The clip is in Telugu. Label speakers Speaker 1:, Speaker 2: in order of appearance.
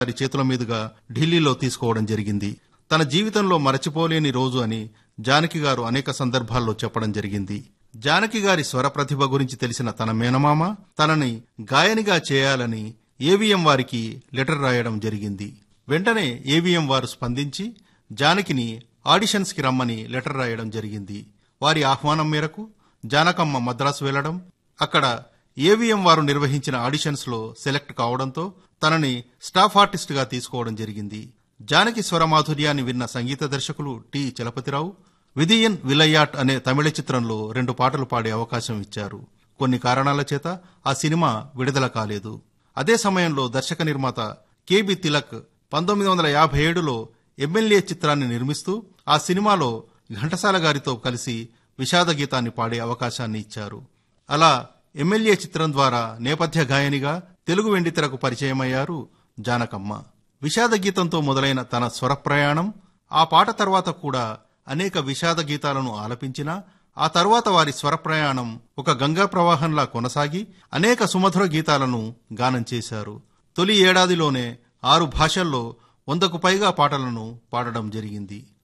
Speaker 1: గారి చేతుల మీదుగా ఢిల్లీలో తీసుకోవడం జరిగింది తన జీవితంలో మరచిపోలేని రోజు అని జానకి గారు అనేక సందర్భాల్లో చెప్పడం జరిగింది జానకి గారి స్వర ప్రతిభ గురించి తెలిసిన తన మేనమామ తనని గాయనిగా చేయాలని ఏవిఎం వారికి లెటర్ రాయడం జరిగింది వెంటనే ఏవిఎం వారు స్పందించి జానకిని ఆడిషన్స్ కి రమ్మని లెటర్ రాయడం జరిగింది వారి ఆహ్వానం మేరకు జానకమ్మ మద్రాసు వెళ్లడం అక్కడ ఏవిఎం వారు నిర్వహించిన ఆడిషన్స్ లో సెలెక్ట్ కావడంతో తనని స్టాఫ్ ఆర్టిస్ట్ గా తీసుకోవడం జరిగింది జానకి స్వరమాధుర్యాన్ని విన్న సంగీత దర్శకులు టి చలపతిరావు విధియన్ విలయాట్ అనే తమిళ చిత్రంలో రెండు పాటలు పాడే అవకాశం ఇచ్చారు కొన్ని కారణాల చేత ఆ సినిమా విడుదల కాలేదు అదే సమయంలో దర్శక నిర్మాత కెబి తిలక్ పంతొమ్మిది వందల యాభై ఏడులో ఎమ్మెల్యే చిత్రాన్ని నిర్మిస్తూ ఆ సినిమాలో ఘంటసాల గారితో కలిసి విషాద గీతాన్ని పాడే అవకాశాన్ని ఇచ్చారు అలా ఎమ్మెల్యే చిత్రం ద్వారా నేపథ్య గాయనిగా తెలుగు వెండితెరకు పరిచయమయ్యారు జానకమ్మ విషాద గీతంతో మొదలైన తన స్వర ప్రయాణం ఆ పాట తర్వాత కూడా అనేక విషాద గీతాలను ఆలపించినా ఆ తర్వాత వారి స్వర ప్రయాణం ఒక గంగా ప్రవాహంలా కొనసాగి అనేక సుమధుర గీతాలను గానం చేశారు తొలి ఏడాదిలోనే ఆరు భాషల్లో వందకు పైగా పాటలను పాడడం జరిగింది